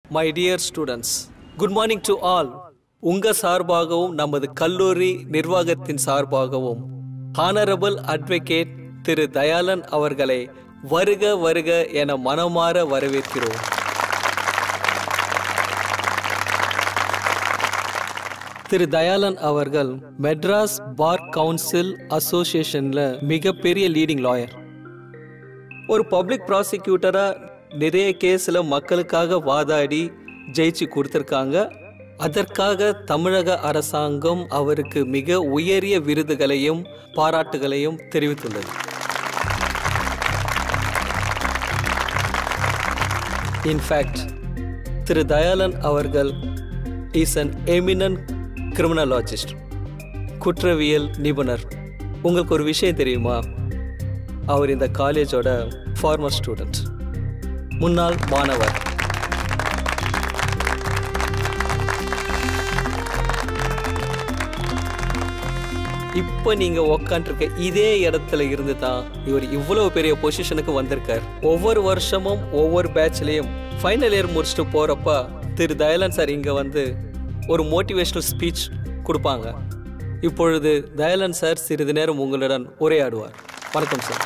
my dear students good morning to all உங்க சார்பாகவும் நமது கல்லூரி நிர்வாகத்தின் சார்பாகவும் ஹானரபிள் அட்வொகேட் திரு தயாளன் அவர்களை வருக வருக என மனமாற வரவேற்கிறோம் திரு தயாளன் அவர்கள் மெட்ராஸ் பார் கவுன்சில் அசோசியேஷன்ல மிகப்பெரிய லீடிங் லாயர் ஒரு பப்ளிக் ப்ராசிக்யூட்டரா நிறைய கேஸில் மக்களுக்காக வாதாடி ஜெயிச்சு கொடுத்துருக்காங்க அதற்காக தமிழக அரசாங்கம் அவருக்கு மிக உயரிய விருதுகளையும் பாராட்டுகளையும் தெரிவித்துள்ளது இன்ஃபேக்ட் திரு தயாளன் அவர்கள் இஸ் அன் எமினன்ட் கிரிமினலாஜிஸ்ட் குற்றவியல் நிபுணர் உங்களுக்கு ஒரு விஷயம் தெரியுமா அவர் இந்த காலேஜோட ஃபார்மர் ஸ்டூடெண்ட் முன்னாள் மாணவர் இப்போ நீங்க உக்காண்டிருக்க இதே இடத்துல இருந்து தான் இவர் இவ்வளவு பெரிய பொசிஷனுக்கு வந்திருக்கார் ஒவ்வொரு வருஷமும் ஒவ்வொரு பேட்ச்லயும் ஃபைனல் இயர் முடிச்சுட்டு போறப்ப திரு தயாளன் சார் இங்க வந்து ஒரு மோட்டிவேஷனல் ஸ்பீச் கொடுப்பாங்க இப்பொழுது தயாளன் சார் சிறிது நேரம் உங்களுடன் உரையாடுவார் வணக்கம் sir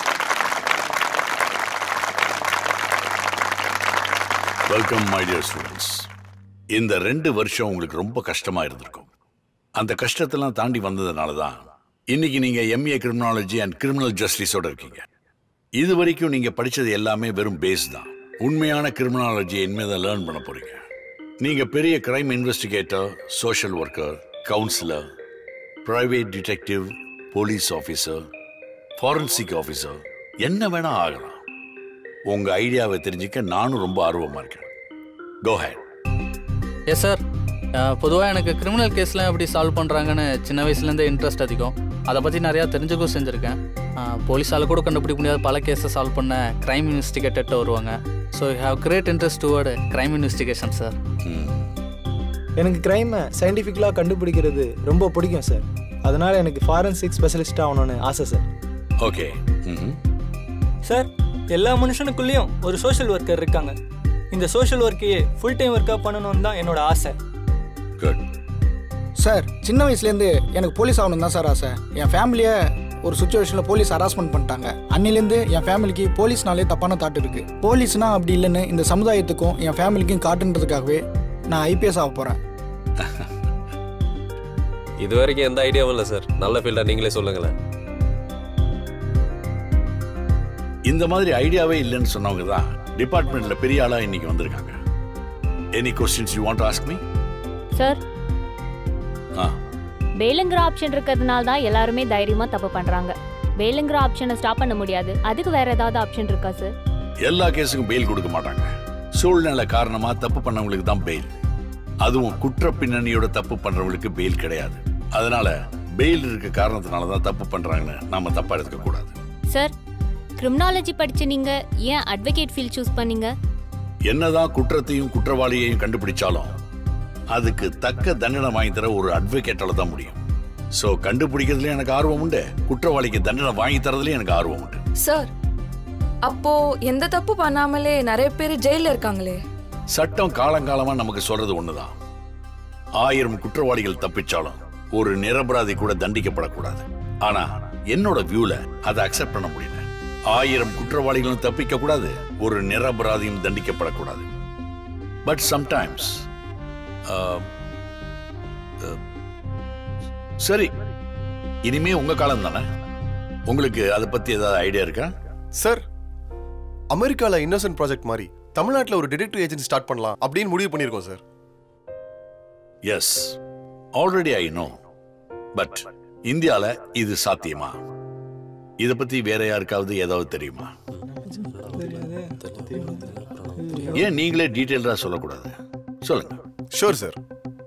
welcome my dear students இந்த ரெண்டு வருஷம் உங்களுக்கு ரொம்ப கஷ்டமா இருந்திருக்கும் அந்த கஷ்டத்தெல்லாம் தாண்டி வந்ததுனால தான் இன்னைக்கு நீங்க எம்ஏ கிரிமினாலஜி அண்ட் கிரிமினல் ஜஸ்டிஸோட இருக்கீங்க இது வரைக்கும் நீங்க படிச்சது எல்லாமே வெறும் பேஸ் தான் உண்மையான கிரிமினாலஜி இனிமே லேர்ன் பண்ண போறீங்க நீங்க பெரிய crime investigator social worker counsellor private detective police officer forensic officer என்ன வேணா ஆகலாம் உங்க ஐடியாவை தெரிஞ்சுக்க நானும் ரொம்ப ஆர்வமா இருக்கேன் கோ ஹேட் எஸ் சார் பொதுவாக எனக்கு கிரிமினல் கேஸ்லாம் எப்படி சால்வ் பண்ணுறாங்கன்னு சின்ன வயசுலேருந்தே இன்ட்ரெஸ்ட் அதிகம் அதை பற்றி நிறையா தெரிஞ்சுக்கவும் செஞ்சுருக்கேன் போலீஸால் கூட கண்டுபிடிக்க முடியாத பல கேஸை சால்வ் பண்ண க்ரைம் இன்வெஸ்டிகேட்டர்கிட்ட வருவாங்க so you have great interest toward crime investigation sir எனக்கு க்ரைமை சயின்டிஃபிக்கலாக கண்டுபிடிக்கிறது ரொம்ப பிடிக்கும் சார் அதனால் எனக்கு ஃபாரன்சிக் ஸ்பெஷலிஸ்ட் ஆகணும்னு ஆசை சார் ஓகே சார் எல்லா மனுஷனுக்குள்ளேயும் ஒரு சோஷியல் ஒர்க்கர் இருக்காங்க இந்த சோஷியல் ஒர்க்கையே ஃபுல் டைம் ஒர்க்காக பண்ணணும்னு தான் என்னோட ஆசை குட் சார் சின்ன வயசுலேருந்து எனக்கு போலீஸ் ஆகணும் தான் சார் ஆசை என் ஃபேமிலியை ஒரு சுச்சுவேஷனில் போலீஸ் ஹராஸ்மெண்ட் பண்ணிட்டாங்க அன்னிலேருந்து என் ஃபேமிலிக்கு போலீஸ்னாலே தப்பான தாட் இருக்கு போலீஸ்னா அப்படி இல்லைன்னு இந்த சமுதாயத்துக்கும் என் ஃபேமிலிக்கும் காட்டுன்றதுக்காகவே நான் ஐபிஎஸ் ஆக போகிறேன் இது வரைக்கும் எந்த ஐடியாவும் இல்லை சார் நல்ல ஃபீல்டாக நீங்களே சொல்லுங்களேன் இந்த மாதிரி ஐடியாவே இல்லைன்னு சொன்னவங்க தான் டிபார்ட்மெண்ட்ல பெரிய ஆளா இன்னைக்கு வந்திருக்காங்க any questions you want ask me sir ஆ வேலுங்கிற ஆப்ஷன் இருக்கிறதுனால தான் எல்லாருமே தைரியமா தப்பு பண்றாங்க வேலுங்கிற ஆப்ஷனை ஸ்டாப் பண்ண முடியாது அதுக்கு வேற ஏதாவது ஆப்ஷன் இருக்கா சார் எல்லா கேஸுக்கும் பெயில் கொடுக்க மாட்டாங்க சூழ்நிலை காரணமா தப்பு பண்ணவங்களுக்கு தான் பெயில் அதுவும் குற்ற பின்னணியோட தப்பு பண்றவங்களுக்கு பெயில் கிடையாது அதனால பெயில் இருக்க காரணத்தினால தான் தப்பு பண்றாங்கன்னு நாம தப்பா எடுத்துக்க கூடாது சார் கிரிமினாலஜி படிச்ச நீங்க ஏன் அட்வொகேட் ஃபீல்ட் சூஸ் பண்ணீங்க என்னதான் குற்றத்தையும் குற்றவாளியையும் கண்டுபிடிச்சாலும் அதுக்கு தக்க தண்டனை வாங்கி தர ஒரு அட்வொகேட்டால தான் முடியும் சோ கண்டுபிடிக்கிறதுல எனக்கு ஆர்வம் உண்டு குற்றவாளிக்கு தண்டனை வாங்கி தரதுலயும் எனக்கு ஆர்வம் உண்டு சார் அப்போ எந்த தப்பு பண்ணாமலே நிறைய பேர் ஜெயில இருக்காங்களே சட்டம் காலங்காலமா நமக்கு சொல்றது ஒண்ணுதான் ஆயிரம் குற்றவாளிகள் தப்பிச்சாலும் ஒரு நிரபராதி கூட தண்டிக்கப்படக்கூடாது ஆனா என்னோட வியூல அதை அக்செப்ட் பண்ண முடியல ஆயிரம் குற்றவாளிகளும் தப்பிக்க கூடாது ஒரு நிரபராதியும் தண்டிக்கப்படக்கூடாது பட் சம்டைம்ஸ் சரி இனிமே உங்க காலம் தானே உங்களுக்கு அதை பத்தி ஏதாவது ஐடியா இருக்கா சார் அமெரிக்கால இன்னோசன்ட் ப்ராஜெக்ட் மாதிரி தமிழ்நாட்டில் ஒரு டிடெக்டிவ் ஏஜென்சி ஸ்டார்ட் பண்ணலாம் அப்படின்னு முடிவு பண்ணியிருக்கோம் sir yes already I know but இந்தியால இது சாத்தியமா இத பத்தி வேற யாருக்காவது ஏதாவது தெரியுமா ஏன் நீங்களே டீட்டெயிலா சொல்லக்கூடாது சொல்லுங்க sure sir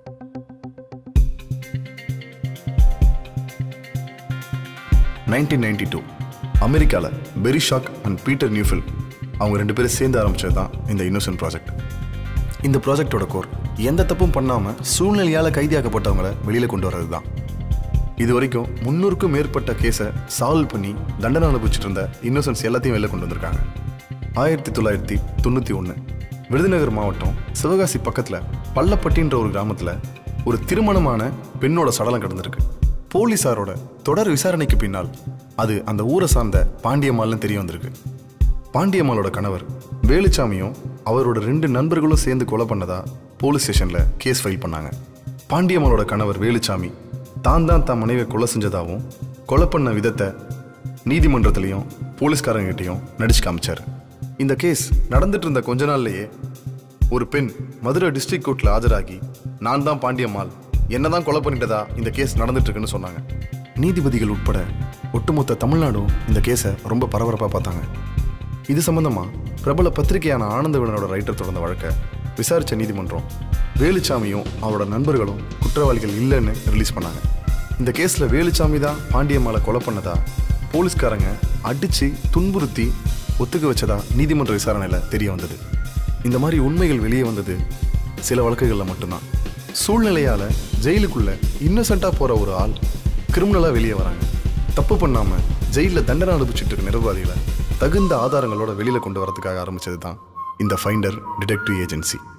nineteen ninety two அமெரிக்காவில் Barry Scheck and Peter Neufeld அவங்க ரெண்டு பேரும் சேர்ந்து ஆரம்பிச்சது தான் இந்த இன்னோசன்ட் ப்ராஜெக்ட் இந்த ப்ராஜெக்டோட கோர் எந்த தப்பும் பண்ணாமல் சூழ்நிலையால் கைதியாக்கப்பட்டவங்கள வெளியில் கொண்டு வர்றது தான் இது வரைக்கும் முந்நூறுக்கும் மேற்பட்ட கேஸை சால்வ் பண்ணி தண்டனை அனுபவிச்சுட்டு இருந்த இன்னோசன்ஸ் எல்லாத்தையும் வெளில கொண்டு வந்திருக்காங்க ஆயிரத்தி தொள்ளாயிரத்தி தொண்ணூற்றி ஒன்று விருதுநகர் மாவட்டம் சிவகாசி பக்கத்தில் பள்ளப்பட்டின்ற ஒரு கிராமத்தில் ஒரு திருமணமான பெண்ணோட சடலம் கிடந்திருக்கு போலீஸாரோட தொடர் விசாரணைக்கு பின்னால் அது அந்த ஊரை சார்ந்த பாண்டியம்மாள்னு தெரிய வந்திருக்கு பாண்டியம்மாளோட கணவர் வேலுச்சாமியும் அவரோட ரெண்டு நண்பர்களும் சேர்ந்து கொலை பண்ணதா போலீஸ் ஸ்டேஷனில் கேஸ் ஃபைல் பண்ணாங்க பாண்டியம்மாளோட கணவர் வேலுச்சாமி தான் தான் தான் மனைவியை கொலை செஞ்சதாகவும் கொலை பண்ண விதத்தை நீதிமன்றத்திலையும் போலீஸ்காரங்கிட்டையும் நடிச்சு காமிச்சார் இந்த கேஸ் நடந்துட்டு இருந்த கொஞ்ச நாள்லயே ஒரு பெண் மதுரை டிஸ்ட்ரிக்ட் கோர்ட்டில் ஆஜராகி நான் தான் பாண்டியம்மாள் என்ன தான் கொலை பண்ணிட்டதா இந்த கேஸ் நடந்துட்டு இருக்குன்னு சொன்னாங்க நீதிபதிகள் உட்பட ஒட்டுமொத்த தமிழ்நாடும் இந்த கேஸை ரொம்ப பரபரப்பாக பார்த்தாங்க இது சம்பந்தமா பிரபல பத்திரிகையான ஆனந்தவிடனோட ரைட்டர் தொடர்ந்த வழக்கை விசாரிச்ச நீதிமன்றம் வேலுச்சாமியும் அவரோட நண்பர்களும் குற்றவாளிகள் இல்லைன்னு ரிலீஸ் பண்ணாங்க இந்த கேஸில் வேலுச்சாமி தான் பாண்டியம்மாளை கொலை பண்ணதா போலீஸ்காரங்க அடித்து துன்புறுத்தி ஒத்துக்க வச்சதா நீதிமன்ற விசாரணையில் தெரிய வந்தது இந்த மாதிரி உண்மைகள் வெளியே வந்தது சில வழக்குகளில் மட்டும்தான் சூழ்நிலையால் ஜெயிலுக்குள்ள இன்னசென்ட்டாக போகிற ஒரு ஆள் கிரிமினலாக வெளியே வராங்க தப்பு பண்ணாமல் ஜெயிலில் தண்டனை அனுபவிச்சுட்டு இருக்க நிர்வாகிகளை தகுந்த ஆதாரங்களோட வெளியில் கொண்டு வரதுக்காக ஆரம்பிச்சது தான் இந்த ஃபைண்டர் டிடெக்டிவ் ஏஜென்சி